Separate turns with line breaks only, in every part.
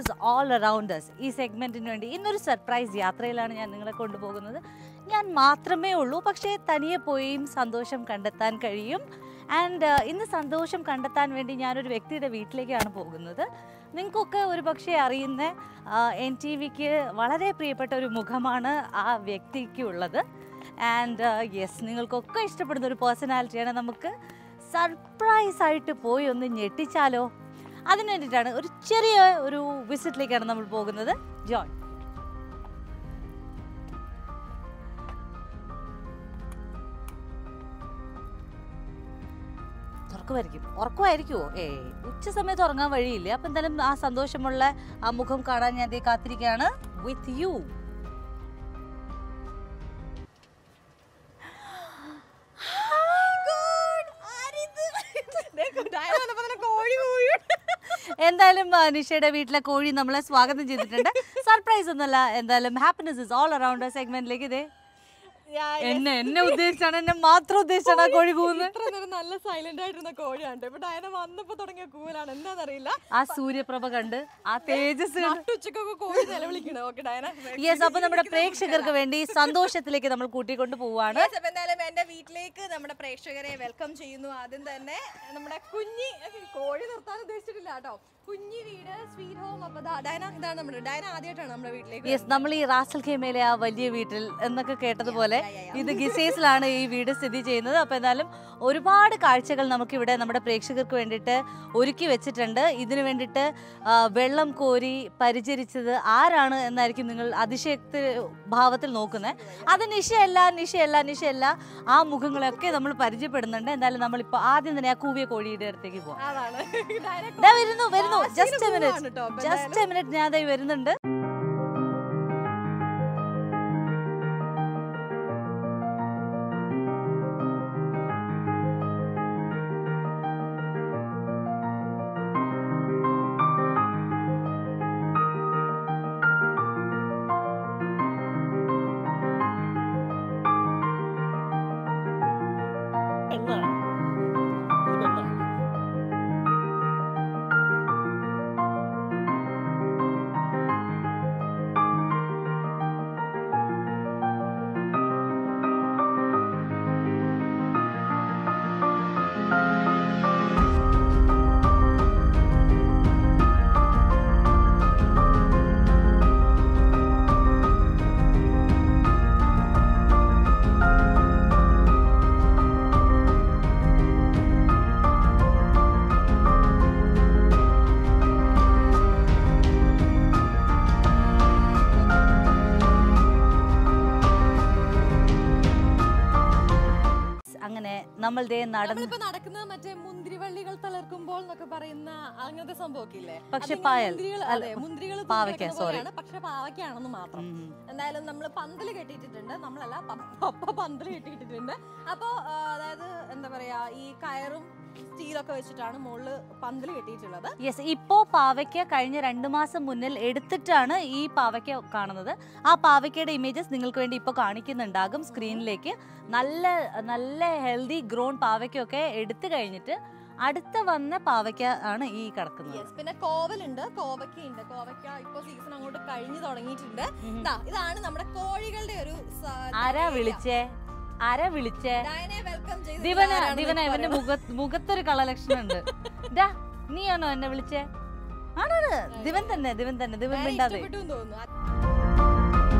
Is all around us ഈ സെഗ്മെന്റിന് വേണ്ടി ഇന്നൊരു സർപ്രൈസ് യാത്രയിലാണ് ഞാൻ നിങ്ങളെ കൊണ്ടുപോകുന്നത് ഞാൻ മാത്രമേ ഉള്ളൂ പക്ഷേ തനിയെ പോയും സന്തോഷം കണ്ടെത്താൻ കഴിയും ആൻഡ് ഇന്ന് സന്തോഷം കണ്ടെത്താൻ വേണ്ടി ഞാനൊരു വ്യക്തിയുടെ വീട്ടിലേക്കാണ് പോകുന്നത് നിങ്ങൾക്കൊക്കെ ഒരു പക്ഷേ അറിയുന്ന എൻ ടി വിക്ക് വളരെ പ്രിയപ്പെട്ട ഒരു മുഖമാണ് ആ വ്യക്തിക്ക് ഉള്ളത് ആൻഡ് യെസ് നിങ്ങൾക്കൊക്കെ ഇഷ്ടപ്പെടുന്ന ഒരു പേഴ്സണാലിറ്റിയാണ് നമുക്ക് സർപ്രൈസ് ആയിട്ട് പോയി ഒന്ന് ഞെട്ടിച്ചാലോ അതിന് വേണ്ടിയിട്ടാണ് ഒരു ചെറിയ ഒരു വിസിറ്റിലേക്കാണ് നമ്മൾ പോകുന്നത് ജോൺ തുറക്കുമായിരിക്കും ഉറക്കമായിരിക്കുമോ ഏ ഉച്ച സമയത്ത് ഉറങ്ങാൻ വഴിയില്ല അപ്പം എന്തായാലും ആ സന്തോഷമുള്ള ആ മുഖം കാണാൻ ഞാൻ ദേ കാത്തിരിക്കുകയാണ് വിത്ത് യു എന്തായാലും ആ, നിഷയുടെ വീട്ടിലെ കോഴി നമ്മളെ സ്വാഗതം ചെയ്തിട്ടുണ്ട് സർപ്രൈസ് ഒന്നുമല്ല എന്തായാലും ഹാപ്പിനെസ് ഇസ് ഓൾ അറൗണ്ട് സെഗ്മെന്റിലേക്ക് ഇതേ എന്നെ എന്നെ ഉദ്ദേശിച്ചാണ് എന്നെ മാത്രം ഉദ്ദേശിച്ചാണ് ആ കോഴി കൂവുന്നത്
ഇത്ര നേരം നല്ല സൈലന്റ് ആയിട്ടിരുന്ന കോഴിയാണ് ഇപ്പൊ ഡയന വന്നപ്പോ തുടങ്ങിയ കൂലാണ് എന്താണെന്നറിയില്ല
ആ സൂര്യപ്രഭ കണ്ട് ആ തേജസ് കണ്ട്
നട്ടുച്ചക്കൊക്കെ കോഴി നിലവിളിക്കണേ ഓക്കെ ഡയന
യെസ് അപ്പൊ നമ്മുടെ പ്രേക്ഷകർക്ക് വേണ്ടി സന്തോഷത്തിലേക്ക് നമ്മൾ കൂട്ടിക്കൊണ്ട് പോവാണ്
Yes, അപ്പൊ എന്തായാലും എന്റെ വീട്ടിലേക്ക് നമ്മുടെ പ്രേക്ഷകരെ വെൽക്കം ചെയ്യുന്നു ആദ്യം തന്നെ നമ്മുടെ കുഞ്ഞി കോഴി നിർത്താൻ ഉദ്ദേശിച്ചിട്ടില്ല കേട്ടോ കുഞ്ഞി വീട് സ്വീറ്റ് ഹോം അപ്പൊ ദാ ഡയന ഇതാണ് നമ്മുടെ ഡയന ആദ്യമായിട്ടാണ് നമ്മുടെ വീട്ടിലേക്ക്
യെസ് നമ്മൾ ഈ റാസൽ ഖേമയിലെ ആ വലിയ വീട്ടിൽ എന്നൊക്കെ കേട്ടതുപോലെ ഇത് ഗിസേസിലാണ് ഈ വീട് സ്ഥിതി ചെയ്യുന്നത് അപ്പോൾ എന്തായാലും ഒരുപാട് കാഴ്ചകൾ നമുക്കിവിടെ നമ്മുടെ പ്രേക്ഷകർക്ക് വേണ്ടിയിട്ട് ഒരുക്കി വെച്ചിട്ടുണ്ട് ഇതിനു വേണ്ടിയിട്ട് ആ, വെള്ളം കോരി പരിചരിച്ചത് ആരാണ് എന്നായിരിക്കും നിങ്ങൾ അതിശയത്ത് ഭാവത്തിൽ നോക്കുന്നത് അത് നിശയല്ല നിശയല്ല നിശയല്ല ആ മുഖങ്ങളൊക്കെ നമ്മൾ പരിചയപ്പെടുന്നുണ്ട് എന്തായാലും നമ്മളിപ്പോൾ ആദ്യം തന്നെ ആ കൂവിയ കോഴിയുടെ അടുത്തേക്ക് പോവാം
അതാണ് ഡയന
ദാ വരുന്നു വരുന്നു
വാശിന്
ജസ്റ്റ് എ
പോവാണ്
മിനിറ്റ്
ട്ടോ. അപ്പൊ
ജസ്റ്റ് എ മിനിറ്റ് ഞാൻ ദേ വരുന്നുണ്ട്
പെണ്ണാണ് ഇത് പെണ്ണാണ്
അങ്ങനെ നമ്മൾ ദേ നടന്ന്
നമ്മളിപ്പോ നടക്കുന്നത് മറ്റേ മുന്തിരിവള്ളികൾ തളർക്കുമ്പോൾ എന്നൊക്കെ പറയുന്ന അങ്ങനത്തെ സംഭവമൊക്കെ ഇല്ലേ
പക്ഷെ
അതിങ്ങനെ
പായൽ.
മുന്തിരികൾ-
അല്ല,
അതെ, മുന്തിരികൾ
പാവയ്ക്ക,
തൂങ്ങിക്കിടക്കുന്ന
sorry.
പോലെയാണ്, പക്ഷെ പാവയ്ക്കാണെന്ന് മാത്രം
ഉം.
എന്തായാലും നമ്മൾ പന്തല് കെട്ടിയിട്ടുണ്ട് നമ്മളല്ല പ- പപ്പ പന്തല് കെട്ടിയിട്ടുണ്ട് അപ്പോ ആ, അതായത് എന്താ പറയാ ഈ കയറും സ്റ്റീലൊക്കെ വെച്ചിട്ടാണ് മുകളില് പന്തല് കെട്ടിയിട്ടുള്ളത്
യെസ് ഇപ്പോ പാവയ്ക്ക കഴിഞ്ഞ രണ്ട് മാസം മുന്നിൽ എടുത്തിട്ടാണ് ഈ പാവയ്ക്ക കാണുന്നത് ആ പാവയ്ക്കയുടെ ഇമേജസ് നിങ്ങൾക്ക് വേണ്ടി ഇപ്പോൾ കാണിക്കുന്നുണ്ടാകും സ്ക്രീനിലേക്ക് നല്ല നല്ല ഹെൽത്തി ഗ്രോൺ പാവയ്ക്കൊക്കെ എടുത്തു കഴിഞ്ഞിട്ട് അടുത്ത വന്ന പാവയ്ക്ക ആണ് ഈ കിടക്കുന്നത്
യെസ് പിന്നെ കോവലുണ്ട് കോവയ്ക്ക ഉണ്ട് കോവയ്ക്ക ഇപ്പൊ സീസൺ അങ്ങോട്ട് കഴിഞ്ഞു തുടങ്ങിയിട്ടുണ്ട് ദാ, ഇതാണ് നമ്മുടെ കോഴികളുടെ ഒരു സ-
ആരാ
area.
വിളിച്ചേ ആരാ വിളിച്ചേ
ഡയനെ വെൽക്കം ചെയ്ത്
ദിവന
ആരാണെന്ന്
ദിവന
എനിക്ക്
ഇവന്റെ
പറയാം.
മുഖ മുഖത്തൊരു കളലക്ഷണം ഉണ്ട് ഡാ നീയാണോ എന്നെ വിളിച്ചേ ആണാണ് ദിവൻ തന്നെ ദിവൻ തന്നെ ദിവൻ
ഡയനെ
മിണ്ടാതെ
ഇഷ്ടപ്പെട്ടു എന്ന് തോന്നുന്നു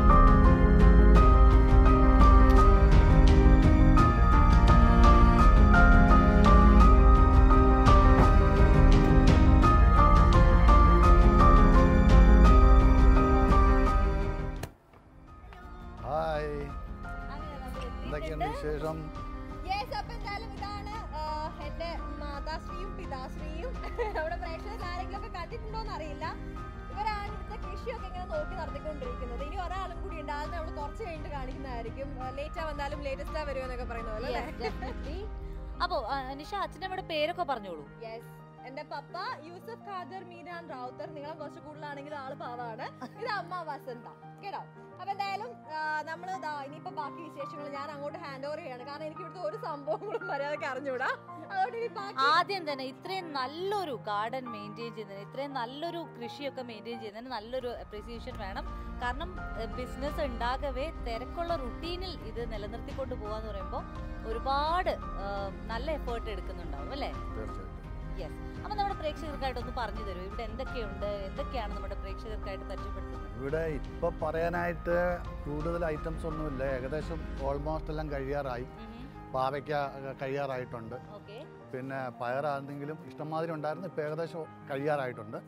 ഹായ് എന്തൊക്കെയുണ്ട് വിശേഷം
Yes, അപ്പൊ എന്തായാലും ഇതാണ് ആ, എന്റെ മാതാശ്രീയും പിതാശ്രീയും അവിടെ പ്രേക്ഷകർ ആരെങ്കിലും ഒക്കെ കണ്ടിട്ടുണ്ടോന്ന് അറിയില്ല ഇവരാണ് ഇവിടുത്തെ കൃഷിയൊക്കെ ഇങ്ങനെ നോക്കി നടത്തിക്കൊണ്ടിരിക്കുന്നത് ഇനി ഒരാളും കൂടി ഉണ്ട് അത് നമ്മൾ കുറച്ച് കഴിഞ്ഞിട്ട് കാണിക്കുന്നതായിരിക്കും ലേറ്റാ വന്നാലും ലേറ്റസ്റ്റാ വരുമെന്നൊക്കെ പറയുന്ന പോലെ അല്ലേ
Yes, definitely. അപ്പോ ആ, നിഷ അച്ഛനമ്മയുടെ പേരൊക്കെ പറഞ്ഞോളൂ
യെസ് എന്റെ പപ്പ യൂസഫ് ഖാദർ മീനാൻ റാവുത്തർ നിങ്ങളെ കുറച്ച് കൂടുതലാണെങ്കിലും ആള് പാവാണ് ഇത് അമ്മ വസന്ത കേട്ടോ അപ്പൊ എന്തായാലും ആ, നമ്മള് ദാ ഇനിയിപ്പോ ബാക്കി വിശേഷങ്ങൾ ഞാൻ അങ്ങോട്ട് ഹാൻഡ് ഓവർ ചെയ്യാണ് കാരണം എനിക്ക് ഇവിടുത്തെ ഒരു സംഭവങ്ങളും മര്യാദക്ക് അറിഞ്ഞൂടാ അതുകൊണ്ട് ഇനി ബാക്കി
ആദ്യം തന്നെ ഇത്രയും നല്ലൊരു ഗാർഡൻ മെയിൻറ്റെയിൻ ചെയ്യുന്നതിന് ഇത്രയും നല്ലൊരു കൃഷിയൊക്കെ മെയിൻറ്റെയിൻ ചെയ്യുന്നതിന് നല്ലൊരു അപ്രീസിയേഷൻ വേണം കാരണം ബിസിനസ് ഉണ്ടാകവേ തിരക്കുള്ള റുട്ടീനിൽ ഇത് നിലനിർത്തിക്കൊണ്ട് പോകാന്ന് പറയുമ്പോൾ ഒരുപാട് ആ, നല്ല എഫേർട്ട് എടുക്കുന്നുണ്ടാവും അല്ലേ
തീർച്ചയായിട്ടും
യെസ് അപ്പൊ നമ്മുടെ പ്രേക്ഷകർക്കായിട്ട് ഒന്ന് പറഞ്ഞു തരൂ ഇവിടെ എന്തൊക്കെയുണ്ട് എന്തൊക്കെയാണ് നമ്മുടെ പ്രേക്ഷകർക്കായിട്ട് പരിചയപ്പെടുത്തുന്നത്
ഇവിടെ ഇപ്പം പറയാനായിട്ട് കൂടുതൽ ഐറ്റംസ് ഒന്നുമില്ല ഏകദേശം ഓൾമോസ്റ്റ് എല്ലാം കഴിയാറായി പാവയ്ക്ക കഴിയാറായിട്ടുണ്ട്
ഓക്കെ
പിന്നെ പയറാണെങ്കിലും ഇഷ്ടംമാതിരി ഉണ്ടായിരുന്നു ഇപ്പം ഏകദേശം കഴിയാറായിട്ടുണ്ട്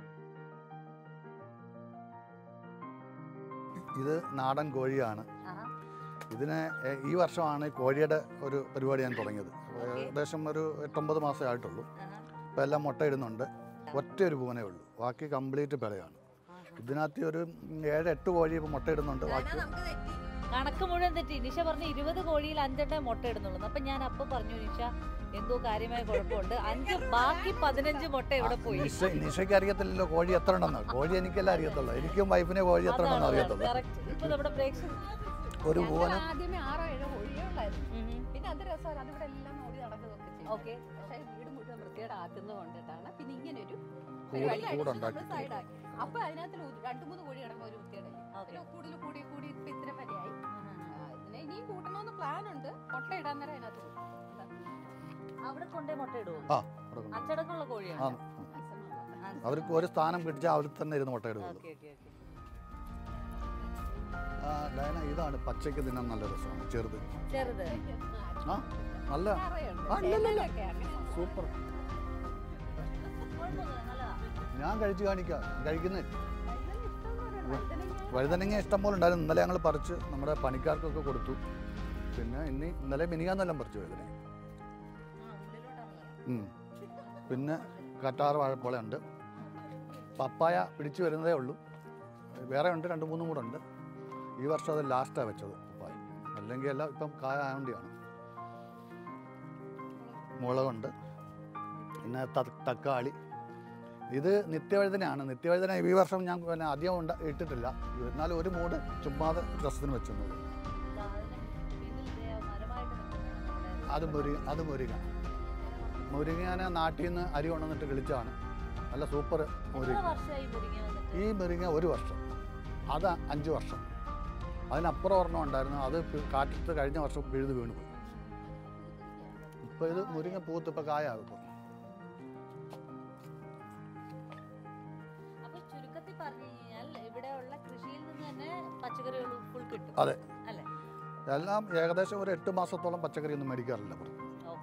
ഇത് നാടൻ കോഴിയാണ് ഇതിന് എ- ഈ വർഷമാണ് ഈ കോഴിയുടെ ഒരു പരിപാടി ഞാൻ തുടങ്ങിയത് ഏകദേശം ഒരു എട്ടൊമ്പത് മാസമേ ആയിട്ടുള്ളൂ ഇപ്പം എല്ലാം മുട്ടയിടുന്നുണ്ട് ഒറ്റ ഒരു പൂവനേ ഉള്ളൂ ബാക്കി കംപ്ലീറ്റ് പിഴയാണ് ഇതിനകത്ത് ഒരു ഏഴ് എട്ട് കോഴി ഇപ്പോൾ മുട്ടയിടുന്നുണ്ട് ബാക്കി
നമുക്ക് തെറ്റി
കണക്ക് മുഴുവൻ തെറ്റി നിഷ പറഞ്ഞു ഇരുപത് കോഴിയിൽ അഞ്ചെണ്ണേ മുട്ട ഇടുന്നുള്ളൂ അപ്പൊ ഞാൻ അപ്പൊ പറഞ്ഞു നിഷ എന്തോ കാര്യമായ കുഴപ്പമുണ്ട് അഞ്ച് ബാക്കി പതിനഞ്ച് മുട്ട എവിടെ പോയി
നിഷ നിഷയ്ക്ക് അറിയത്തില്ലല്ലോ കോഴി എത്ര ഉണ്ടെന്ന് കോഴി എനിക്കെല്ലാം അറിയത്തുള്ളൂ എനിക്കും വൈഫിനെ കോഴി എത്ര ഉണ്ടെന്ന് അറിയത്തുള്ളൂ
കറക്റ്റ് ഇപ്പൊ നമ്മുടെ പ്രേക്ഷകർ
ഒരു പൂവന്
ആദ്യമേ ആറോ ഏഴോ കോഴിയേ ഉള്ളായിരുന്നു
ഉം.
പിന്നെ അത് രസമാണ് അതിവിടെ എല്ലാം ഓടി നടക്കുന്നതൊക്കെ ചെയ്യും
ഓക്കെ
പക്ഷേ വീട് മുഴുവൻ വൃത്തികേടാക്കുന്നത് കൊണ്ടിട്ടാണ് പിന്നെ ഇങ്ങനെ ഒരു
കൂട് കൂടുണ്ടാക്കി
സൈഡാക്കി അപ്പൊ അതിനകത്ത് ഒരു രണ്ടു മൂന്ന് കോഴി കിടക്കുമ്പോൾ ഒരു വൃത്തികേടല്ലേ
ഓക്കെ
പിന്നെ കൂടുതൽ കൂടി കൂടി ഇപ്പൊ ഇത്ര വരെയായി ആ, ഇതിനെ ഇനിയും കൂട്ടണമെന്ന് പ്ലാൻ ഉണ്ട് മുട്ട ഇടാൻ നേരം അതിനകത്ത് ഇടും. എന്താ?
അവിടെ കൊണ്ടേ മുട്ട ഇടുവോ
ആ അവിടെ കൊണ്ട്.
അച്ചടക്കമുള്ള
ആ
കോഴിയാണ്
മനസ്സിലാവുന്നില്ല.
അവർക്ക് ഒരു സ്ഥാനം പിടിച്ചാൽ അവർ തന്നെ ഇരുന്ന് മുട്ടയിടുള്ളൂ
ഓക്കെ ഓക്കെ ഓക്കെ
ആ, ഡയന ഇതാണ് പച്ചയ്ക്ക് തിന്നാൻ നല്ല രസമാണ് ചെറുത്
ചെറുത്
ആ നല്ല
നിറയുണ്ട്.
ആ, ഇല്ല, ഇല്ല, ഇല്ല.
ചിലതൊക്കെ അങ്ങനെ.
സൂപ്പർ
കുഴപ്പമൊന്നുമില്ല നല്ലതാ
ഞാൻ കഴിച്ച് കാണിക്കാം കഴിക്കുന്നേ
വഴുതന ഇഷ്ടംപോലെ ഉണ്ട്. വഴുതനങ്ങ
വഴുതനങ്ങ ഇഷ്ടം പോലെ ഉണ്ടായിരുന്നു ഇന്നലെ ഞങ്ങൾ പറിച്ച് നമ്മുടെ പണിക്കാർക്കൊക്കെ കൊടുത്തു പിന്നെ ഇനി ഇന്നലെ മിനിയാന്നെല്ലാം പറിച്ചു വഴുതനങ്ങ
ആ ഉള്ളിലോട്ടാണല്ലോ
ഉം. പിന്നെ കറ്റാർ വാഴപ്പോള ഉണ്ട് പപ്പായ പിടിച്ചു വരുന്നതേ ഉള്ളൂ വേറെ ഉണ്ട് രണ്ട് മൂന്നും കൂടെ ഉണ്ട് ഈ വർഷം അത് ലാസ്റ്റാണ് വെച്ചത് പപ്പായ അല്ലെങ്കിൽ എല്ലാം ഇപ്പം കായ ആയതുകൊണ്ടാണ് മുളകുണ്ട് പിന്നെ ത- തക്കാളി ഇത് നിത്യവഴുതനയാണ് നിത്യവഴുതന ഈ വർഷം ഞാൻ പിന്നെ അധികം ഉണ്ട ഇട്ടിട്ടില്ല എന്നാലും ഒരു മൂട് ചുമ്മാതെ രസത്തിന് വെച്ചെന്നുള്ളൂ
ദാ അതിന് പിന്നിൽ ദേ മരമായിട്ട് നിൽക്കുന്നതാണ് നമ്മുടെ
അത് മുരി അത് മുരിങ്ങ മുരിങ്ങ ഞാൻ നാട്ടിൽ നിന്ന് അരി കൊണ്ടുവന്നിട്ട് കിളിച്ചാണ് നല്ല സൂപ്പർ മുരിങ്ങ
എത്ര വർഷമായി മുരിങ്ങ വന്നിട്ട്
ഈ മുരിങ്ങ ഒരു വർഷം അത് അഞ്ച് വർഷം അതിനപ്പുറം ഒരെണ്ണം ഉണ്ടായിരുന്നു അത് പി- കാറ്റത്ത് കഴിഞ്ഞ വർഷം പിഴുത് വീണ് പോയി ഇപ്പോൾ ഇത് മുരിങ്ങ പൂത്ത് ഇപ്പോൾ കായാകും ഇപ്പോൾ
അപ്പൊ ചുരുക്കത്തിൽ പറഞ്ഞു കഴിഞ്ഞാൽ ഇവിടെയുള്ള കൃഷിയിൽ നിന്ന് തന്നെ പച്ചക്കറികൾ ഫുൾ കിട്ടും
അതെ.
അല്ലേ
എല്ലാം ഏകദേശം ഒരു എട്ട് മാസത്തോളം പച്ചക്കറി ഒന്നും മേടിക്കാറില്ല പുറത്ത്.
ഓ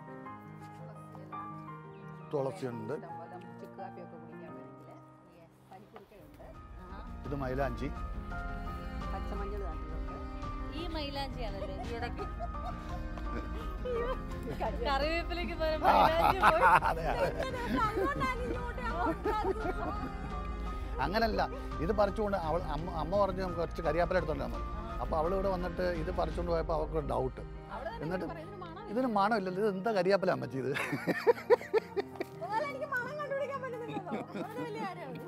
തുളസിയുണ്ട്
ഇഷ്ടംപോലെ ചുക്ക് കാപ്പിയൊക്കെ കുടിക്കാൻ വേണമെങ്കിൽ പനിക്കൂർക്കയുണ്ട്
ആഹാ.
ഇത് മൈലാഞ്ചി
പച്ചമഞ്ഞൾ നാട്ടിലുണ്ട്
ഈ മൈലാഞ്ചിയാണല്ലേ ഈ ഇടയ്ക്ക് കറിവേപ്പിലേക്ക് പകരം മൈലാഞ്ചി പോയി
അതെ അതെ അങ്ങനല്ല ഇത് പറിച്ചുകൊണ്ട് അവൾ അമ്മ അമ്മ പറഞ്ഞു നമുക്ക് കുറച്ച് കരിയാപ്പല എടുത്തോണ്ടാന്ന് അപ്പോൾ അവൾ ഇവിടെ വന്നിട്ട് ഇത് പറിച്ചുകൊണ്ട് പോയപ്പോൾ അവൾക്ക് ഡൗട്ട് എന്നിട്ട് ഇതിന് മണമില്ലല്ലോ ഇത് എന്താ കരിയാപ്പല അമ്മച്ചി ഇത്
എനിക്ക് മണം കണ്ടുപിടിക്കാൻ പറ്റുന്നില്ലല്ലോ അത് വലിയ കാര്യമാണ്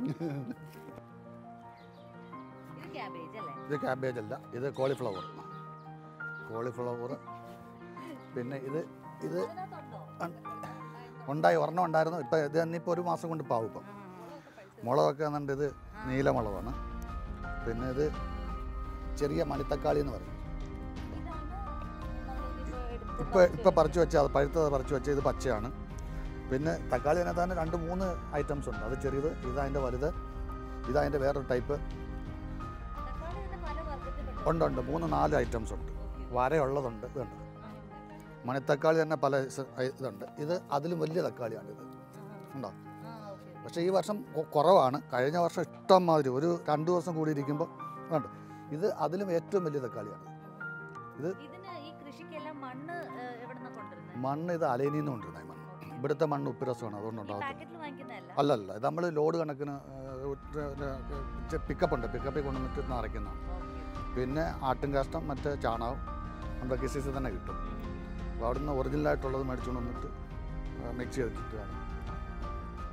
ഇത് ക്യാബേജ് അല്ലേ
ഇത് ക്യാബേജ് അല്ല ഇത് കോളിഫ്ലവർ കോളിഫ്ലവർ പിന്നെ ഇത് ഇത്
അതിനകത്തുണ്ടോ
ഉണ്ടായി ഒരെണ്ണം ഉണ്ടായിരുന്നു ഇപ്പം ഇത് തന്നെ ഇപ്പോൾ ഒരു മാസം കൊണ്ട് പാവും ഇപ്പം മുളകൊക്കെ എന്നുണ്ട് ഇത് നീലമുളകാണ് പിന്നെ ഇത് ചെറിയ മണിത്തക്കാളി എന്ന് പറയും
ഇതാണ് നമ്മളിനിയിപ്പോ എടുത്ത്
ഇപ്പോൾ ഇപ്പോൾ പറിച്ചു വെച്ച അത് പഴുത്തത് പറിച്ചു വെച്ച ഇത് പച്ചയാണ് പിന്നെ തക്കാളി അതിനകത്ത് തന്നെ രണ്ട് മൂന്ന് ഐറ്റംസ് ഉണ്ട് അത് ചെറിയത് ഇതതിൻ്റെ വലുത് ഇതതിൻ്റെ വേറൊരു ടൈപ്പ്
തക്കാളി തന്നെ പല വർഗ്ഗത്തിൽപ്പെട്ട
ഉണ്ട് ഉണ്ട് മൂന്ന് നാല് ഐറ്റംസ് ഉണ്ട്
ഓക്കെ
വരയുള്ളതുണ്ട് ഇതുണ്ട് മണിത്തക്കാളി തന്നെ പല സ- ഇതുണ്ട് ഇത് അതിലും വലിയ തക്കാളിയാണ് ഇത് ഉണ്ടോ
ആ ഓക്കെ
പക്ഷേ ഈ വർഷം കൊ- കുറവാണ് കഴിഞ്ഞ വർഷം ഇഷ്ടം മാതിരി ഒരു രണ്ട് ദിവസം കൂടി ഇരിക്കുമ്പോൾ ഉണ്ട് ഇത് അതിലും ഏറ്റവും വലിയ തക്കാളിയാണ്
ഇതിന് ഈ കൃഷിക്കെല്ലാം മണ്ണ് എവിടെ നിന്നാ കൊണ്ടുവരുന്നത്
മണ്ണ് ഇത് അലൈനിൽ നിന്ന് കൊണ്ടിരുന്നത് മണ്ണ് ഇവിടുത്തെ മണ്ണ് ഉപ്പുരസമാണ്
ഈ
അതുകൊണ്ടുണ്ടാകും
പാക്കറ്റിൽ വാങ്ങിക്കുന്നതല്ല
അല്ലല്ല ഇത് നമ്മൾ ലോഡ് കണക്കിന് പിക്കപ്പ് ഉണ്ട് പിക്കപ്പിൽ കൊണ്ടുവന്നിട്ട് നിറയ്ക്കുന്നതാണ്
ഓക്കെ
പിന്നെ ആട്ടും കാഷ്ടം മറ്റേ ചാണകം നമ്മുടെ കിസിസിൽ തന്നെ കിട്ടും അപ്പോൾ അവിടുന്ന് ഒറിജിനലായിട്ടുള്ളത് മേടിച്ചുകൊണ്ട് വന്നിട്ട് മിക്സ് ചെയ്തിട്ടാണ്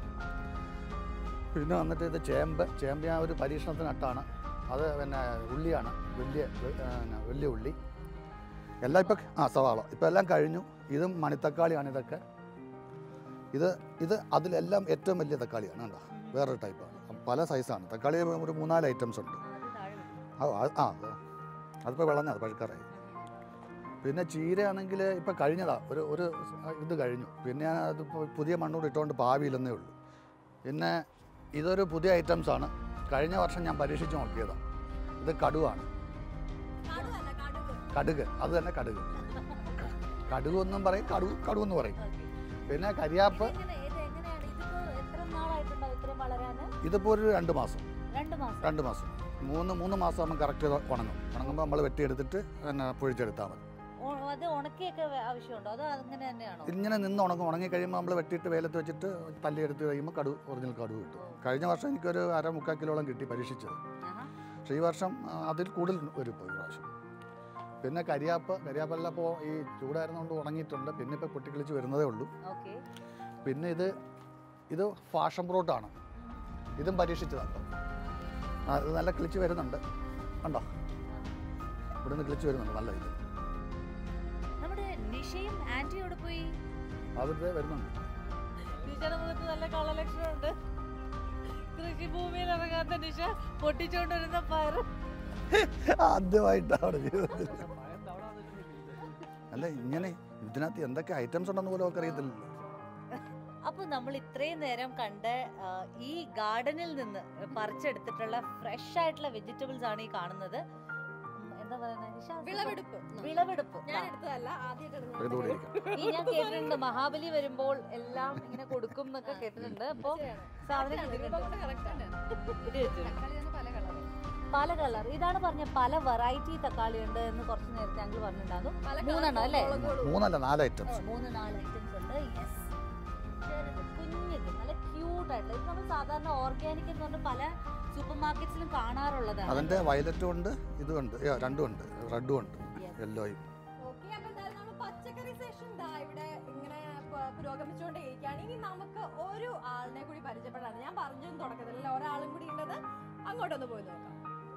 പിന്നെ വന്നിട്ട് ഇത് ചേമ്പ് ചേമ്പ് ഞാൻ ഒരു പരീക്ഷണത്തിന് നട്ടാണ് അത് പിന്നെ ഉള്ളിയാണ് വലിയ വെ- ആ, പിന്നെ വലിയ ഉള്ളി എല്ലാം ഇപ്പം ആ സവാള ഇപ്പം എല്ലാം കഴിഞ്ഞു ഇതും മണിത്തക്കാളിയാണ് ഇതൊക്കെ ഇത് ഇത് അതിലെല്ലാം ഏറ്റവും വലിയ തക്കാളിയാണ് കണ്ടോ വേറൊരു ടൈപ്പാണ് പല സൈസാണ് തക്കാളി ഒരു മൂന്നാല് ഐറ്റംസ് ഉണ്ട് ആ ആ, ആ അതിപ്പോൾ വിളഞ്ഞത് പഴുക്കാറായി പിന്നെ ചീരയാണെങ്കിൽ ഇപ്പം കഴിഞ്ഞതാ ഒരു ഒരു ഇത് കഴിഞ്ഞു പിന്നെ ഞാൻ അതിപ്പോൾ പുതിയ മണ്ണൂട് ഇട്ടുകൊണ്ട് പാവിയില്ലെന്നേ ഉള്ളൂ പിന്നെ ഇതൊരു പുതിയ ഐറ്റംസ് ആണ് കഴിഞ്ഞ വർഷം ഞാൻ പരീക്ഷിച്ച് നോക്കിയതാണ് ഇത് കടുവാണ്
കടുവല്ല, കടുക്.
കടുക് അത് തന്നെ കടുക് കടുക് എന്നും പറയും കടു കടു എന്ന് പറയും പിന്നെ കരിയാപ്പ് ഇതിപ്പോൾ ഒരു രണ്ട് മാസം
രണ്ട് മാസം
രണ്ട് മാസം മൂന്ന് മൂന്ന് മാസം ആകുമ്പോൾ കറക്റ്റ് ഉണങ്ങും ഉണങ്ങുമ്പോൾ നമ്മൾ വെട്ടിയെടുത്തിട്ട് പിന്നെ പൊഴിച്ചെടുത്താൽ മതി
ഓ- അത് ഉണക്കിയൊക്കെ വേ- ആവശ്യമുണ്ടോ അതോ അങ്ങനെ തന്നെയാണോ
ഇങ്ങനെ നിന്ന് ഉണങ്ങും ഉണങ്ങി കഴിയുമ്പോൾ നമ്മൾ വെട്ടിയിട്ട് വെയിലത്ത് വെച്ചിട്ട് തല്ലിയെടുത്ത് കഴിയുമ്പോൾ കടു ഒറിജിനൽ കടു കിട്ടും കഴിഞ്ഞ വർഷം എനിക്കൊരു അര മുക്കാൽ കിലോളം കിട്ടി പരീക്ഷിച്ചത്
ആഹാ.
പക്ഷേ ഈ വർഷം ആ, അതിൽ കൂടുതൽ വരും ഇപ്പോൾ ഈ പ്രാവശ്യം പിന്നെ കരിയാപ്പ് കരിയാപ്പെല്ലാം ഇപ്പോൾ ഈ ചൂടായിരുന്നുകൊണ്ട് ഉണങ്ങിയിട്ടുണ്ട് പിന്നെ ഇപ്പോൾ പൊട്ടിക്കിളിച്ച് വരുന്നതേ ഉള്ളൂ
ഓക്കെ
പിന്നെ ഇത് ഇത് ഫാഷൻ ബ്രോട്ടാണ് ഇതും പരീക്ഷിച്ചതാണ് ഇപ്പം ആ, ഇത് നല്ല കിളിച്ച് വരുന്നുണ്ട് കണ്ടോ ഇവിടെ നിന്ന് കിളിച്ച് വരുന്നുണ്ട് നല്ല ഇത്
നമ്മുടെ നിഷയും ആന്റിയോട് പോയി
അതിൻ്റെ വരുന്നുണ്ട്
നിഷയുടെ മുഖത്ത് നല്ല കളലക്ഷണമുണ്ട് കൃഷിഭൂമിയിൽ ഇറങ്ങാത്ത നിഷ പൊട്ടിച്ചോണ്ടിരുന്ന പയറ്
ആദ്യമായിട്ടാണ് ജീവിതത്തിൽ അല്ല ഇങ്ങനെ ഇതിനകത്ത് എന്തൊക്കെ ഐറ്റംസ് ഉണ്ടെന്ന് പോലും അവർക്ക് അറിയത്തില്ലല്ലോ
അപ്പൊ നമ്മൾ ഇത്രയും നേരം കണ്ട ആ, ഈ ഗാർഡനിൽ നിന്ന് പറിച്ചെടുത്തിട്ടുള്ള ഫ്രഷ് ആയിട്ടുള്ള വെജിറ്റബിൾസ് ആണ് ഈ കാണുന്നത് ഉം, എന്താ പറയുന്നത് നിഷ
വിളവെടുപ്പ്
വിളവെടുപ്പ്
ഞാൻ
ആ.
എടുത്തതല്ല ആദ്യമായിട്ട്
ഇതുകൂടെ ഇരിക്കാം
ഈ ഞാൻ കേട്ടിട്ടുണ്ട് മഹാബലി വരുമ്പോൾ എല്ലാം ഇങ്ങനെ കൊടുക്കും എന്നൊക്കെ കേട്ടിട്ടുണ്ട് അപ്പൊ സാധനം കിട്ടുന്നുണ്ട് ഇത് വെച്ചിട്ടുണ്ട്. പല കളർ ഇതാണ് പറഞ്ഞ പല വെറൈറ്റി തക്കാളി ഉണ്ട് എന്ന് കുറച്ച് നേരത്തെ ഞങ്ങൾ പറഞ്ഞിട്ടുണ്ടാകും മൂന്നെണ്ണം അല്ലേ
മൂന്നല്ല നാല് ഐറ്റംസ്
മൂന്ന് നാല് ഐറ്റംസ് ഉണ്ട് യെസ് ചെറുത് കുഞ്ഞത് നല്ല ക്യൂട്ട് ആയിട്ടുള്ള ഇത് നമ്മൾ സാധാരണ ഓർഗാനിക് എന്ന് പറഞ്ഞ പല സൂപ്പർ മാർക്കറ്റ്സിലും കാണാറുള്ളതാണ്
അതിൻ്റെ വയലറ്റും ഉണ്ട് ഇതും ഉണ്ട് ഏ, രണ്ടും ഉണ്ട് റെഡും ഉണ്ട്
Yes.
യെല്ലോയും
ഓക്കെ അപ്പൊ എന്തായാലും നമ്മൾ പച്ചക്കറി സെഷൻ ദാ ഇവിടെ ഇങ്ങനെ പ- പുരോഗമിച്ചുകൊണ്ടേയിരിക്കുകയാണ് ഇനി നമുക്ക് ഒരു ആളിനെ കൂടി പരിചയപ്പെടാണ് ഞാൻ പറഞ്ഞു തുടക്കത്തിൽ ഒരാളും കൂടി ഉള്ളത് അങ്ങോട്ടൊന്ന് പോയി നോക്കാം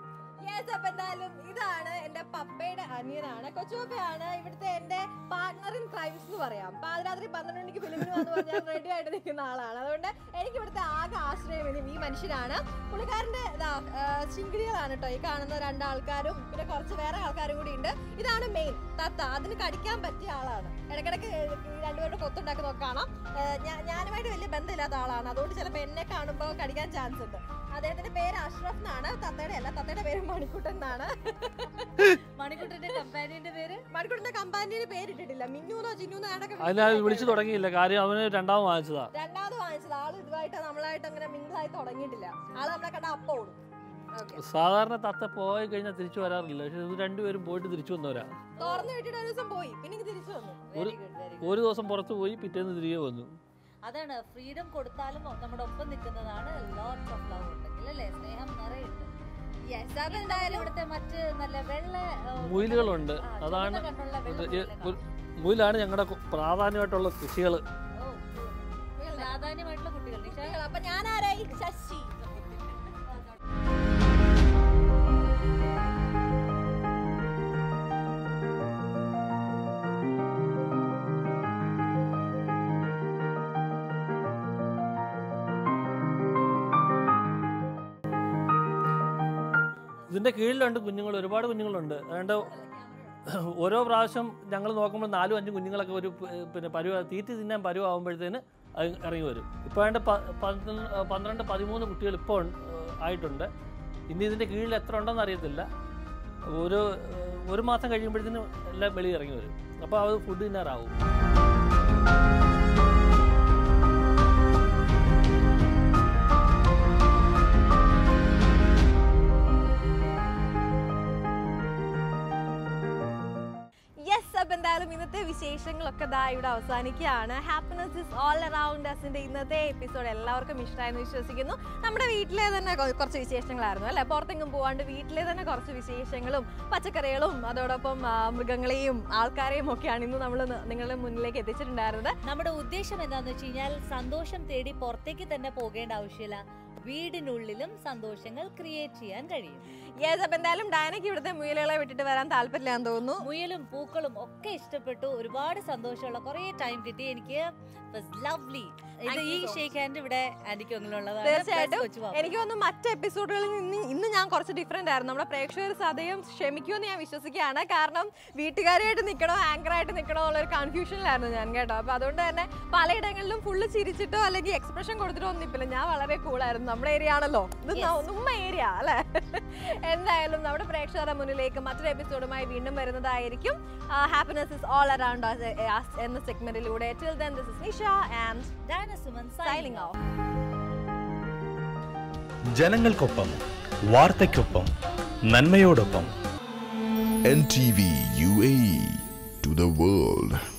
യെസ് അപ്പൊ എന്തായാലും ഇതാണ് എന്റെ പപ്പയുടെ അനിയനാണ് കൊച്ചുപപ്പയാണ് ഇവിടുത്തെ എന്റെ പാർട്ണർ ഇൻ ക്രൈംസ് എന്ന് പറയാം പാതിരാത്രി പന്ത്രണ്ട് മണിക്ക് ഫിലിമിന് വന്ന് പറഞ്ഞാൽ റെഡി ആയിട്ട് നിൽക്കുന്ന ആളാണ് അതുകൊണ്ട് എനിക്ക് ഇവിടുത്തെ ആകെ ആശ്രയം ഇനി ഈ മനുഷ്യനാണ് പുള്ളിക്കാരന്റെ ഇതാ ചിങ്കിടികളാണ് കേട്ടോ ഈ കാണുന്ന രണ്ടാൾക്കാരും പിന്നെ കുറച്ച് വേറെ ആൾക്കാരും കൂടി ഉണ്ട് ഇതാണ് മെയിൻ തത്ത അതിന് കടിക്കാൻ പറ്റിയ ആളാണ് ഇടയ്ക്കിടയ്ക്ക് ഈ രണ്ടുപേരുടെ കൊത്തുണ്ടാക്കി നോക്കണം ഞാനുമായിട്ട് വലിയ ബന്ധമില്ലാത്ത ആളാണ് അതുകൊണ്ട് ചിലപ്പോൾ എന്നെ കാണുമ്പോൾ കടിക്കാൻ ചാൻസ് ഉണ്ട് അദ്ദേഹത്തിന്റെ പേര് അഷ്റഫ് എന്നാണ് തത്തയുടെ അല്ല തത്തയുടെ പേര് മണിക്കുട്ടൻ എന്നാണ്
മണിക്കുട്ടന്റെ കമ്പാനിയന്റെ പേര്
മണിക്കുട്ടന്റെ കമ്പാനിയുടെ പേരിട്ടിട്ടില്ല മിന്നൂന്നോ ചിന്നൂന്നോ ആടൊക്കെ
അതിനാൽ വിളിച്ചു തുടങ്ങിയില്ല കാര്യം അവന് രണ്ടാമത് വാങ്ങിച്ചതാ
രണ്ടാമത് വാങ്ങിച്ചത് ആള് ഇതുമായിട്ട് നമ്മളായിട്ട് അങ്ങനെ മിങ്കിളായി തുടങ്ങിയിട്ടില്ല ആള് നമ്മളെ കണ്ട അപ്പ ഓടും ഓക്കെ
സാധാരണ തത്ത പോയി കഴിഞ്ഞാൽ തിരിച്ചു വരാറില്ല പക്ഷെ ഇത് രണ്ടുപേരും പോയിട്ട് തിരിച്ചു വന്നവരാ
തുറന്നു വിട്ടിട്ട് ഒരു ദിവസം പോയി പിന്നെ ഇങ്ങ് തിരിച്ചു വന്നു
വെരി ഗുഡ് വെരി ഗുഡ്
ഒരു ദിവസം പുറത്ത് പോയി പിറ്റേന്ന് തിരികെ വന്നു
അതാണ് ഫ്രീഡം കൊടുത്താലും നമ്മുടെ ഒപ്പം നിൽക്കുന്നതാണ് ലോട്ട്സ് ഓഫ് ലവ് ഉണ്ടെങ്കിൽ അല്ലേ സ്നേഹം നിറയുണ്ട്
യെസ് അപ്പൊ
എന്തായാലും
എന്തായാലും
ഇവിടുത്തെ മറ്റ് നല്ല വെള്ള ആ,
മുയിലുകളുണ്ട്
ആ, ചുവന്ന
അതാണ്
കണ്ണുള്ള വെള്ള
ഇത് ഈ
മുയലിനെ
ഒരു- മുയിലാണ് ഞങ്ങളുടെ പ്രാധാന്യമായിട്ടുള്ള കൃഷികൾ
ഓ, പ്രാധാന്യമായിട്ടുള്ള കുട്ടികൾ നിഷ
കുട്ടികൾ. അപ്പൊ ഞാൻ ആരായി ശശി
ഇതിന്റെ കീഴിലുണ്ട് കുഞ്ഞുങ്ങൾ ഒരുപാട് കുഞ്ഞുങ്ങളുണ്ട് അതുകൊണ്ട് ഓരോ പ്രാവശ്യം ഞങ്ങൾ നോക്കുമ്പോൾ നാലും അഞ്ചും കുഞ്ഞുങ്ങളൊക്കെ ഒരു പ- പിന്നെ പരുവ തീറ്റി തിന്നാൻ പരുവാകുമ്പോഴത്തേന് അത് ഇറങ്ങി വരും ഇപ്പോൾ അതിൻ്റെ പന്ത്രണ്ട് പതിമൂന്ന് കുട്ടികൾ ഇപ്പോൾ ഉണ്ട്, ഏഹ് ആയിട്ടുണ്ട് ഇനി ഇതിൻ്റെ കീഴിൽ എത്ര ഉണ്ടെന്ന് അറിയത്തില്ല ഒരു ഏഹ് ഒരു മാസം കഴിയുമ്പോഴത്തേനും എല്ലാം വെളിയിൽ ഇറങ്ങി വരും അപ്പോൾ അത് ഫുഡ് തിന്നാറാവും
യെസ് അപ്പൊ എന്തായാലും ഇന്നത്തെ വിശേഷങ്ങളൊക്കെ ദാ ഇവിടെ അവസാനിക്കുകയാണ് ഹാപ്പിനെസ് ഇസ് ഓൾ അറൗണ്ട് അസിന്റെ ഇന്നത്തെ എപ്പിസോഡ് എല്ലാവർക്കും ഇഷ്ടമായെന്ന് വിശ്വസിക്കുന്നു നമ്മുടെ വീട്ടിലെ തന്നെ കൊ- കുറച്ച് വിശേഷങ്ങളായിരുന്നു അല്ലെ പുറത്തെങ്ങും പോവാണ്ട് വീട്ടിലെ തന്നെ കുറച്ച് വിശേഷങ്ങളും പച്ചക്കറികളും അതോടൊപ്പം ആ, മൃഗങ്ങളെയും ആൾക്കാരെയും ഒക്കെയാണ് ഇന്ന് നമ്മൾ നിങ്ങളുടെ മുന്നിലേക്ക് എത്തിച്ചിട്ടുണ്ടായിരുന്നത്
നമ്മുടെ ഉദ്ദേശം എന്താന്ന് വെച്ച് കഴിഞ്ഞാൽ സന്തോഷം തേടി പുറത്തേക്ക് തന്നെ പോകേണ്ട ആവശ്യമില്ല വീടിനുള്ളിലും സന്തോഷങ്ങൾ ക്രിയേറ്റ് ചെയ്യാൻ കഴിയും
യെസ് അപ്പൊ എന്തായാലും ഡയനയ്ക്ക് ഇവിടുത്തെ മുയലുകളെ വിട്ടിട്ട് വരാൻ താല്പര്യമില്ലാന്ന് തോന്നുന്നു
മുയലും പൂക്കളും ഒക്കെ ഇഷ്ടപ്പെട്ടു ഒരുപാട് സന്തോഷമുള്ള കുറേ ടൈം കിട്ടി എനിക്ക് ലവ്ലി ഇത്
Thank
ഈ
you so
ഷേക്ക് ഹാൻഡ് ഇവിടെ ആന്റിക്ക് ഉള്ളതാണ്
തീർച്ചയായിട്ടും എനിക്ക് തോന്നുന്നു മറ്റ് എപ്പിസോഡുകളിൽ നിന്ന് ഇന്ന് ഞാൻ കുറച്ച് ഡിഫറെന്റ് ആയിരുന്നു നമ്മുടെ പ്രേക്ഷകർ സദയം ക്ഷമിക്കുമെന്ന് ഞാൻ വിശ്വസിക്കുകയാണ് കാരണം വീട്ടുകാരായിട്ട് നിൽക്കണോ ആങ്കറായിട്ട് നിൽക്കണോ എന്നുള്ള ഒരു കൺഫ്യൂഷനിലായിരുന്നു ഞാൻ കേട്ടോ അപ്പൊ അതുകൊണ്ട് തന്നെ പലയിടങ്ങളിലും ഫുള്ള് ചിരിച്ചിട്ടോ അല്ലെങ്കിൽ എക്സ്പ്രഷൻ കൊടുത്തിട്ടോ ഒന്നും ഇപ്പില്ല ഞാൻ വളരെ കൂളായിരുന്നു നമ്മുടെ ഏരിയ ആണല്ലോ ഇത്
Yes.
ഉമ്മ ഏരിയ അല്ലേ എന്തായാലും നമ്മുടെ പ്രേക്ഷകരുടെ മുന്നിലേക്ക് മറ്റൊരു എപ്പിസോഡുമായി വീണ്ടും വരുന്നതായിരിക്കും ഹാപ്പിനെസ് ഇസ് ഓൾ അറൌണ്ട് എന്ന സെഗ്മെന്റിലൂടെ till then this is Nisha and
ഡാനസുമൻ
സൈനിങ് ഓഫ്
ജനങ്ങൾക്കൊപ്പം വാർത്തയ്ക്കൊപ്പം നന്മയോടൊപ്പം
NTV UAE to the world.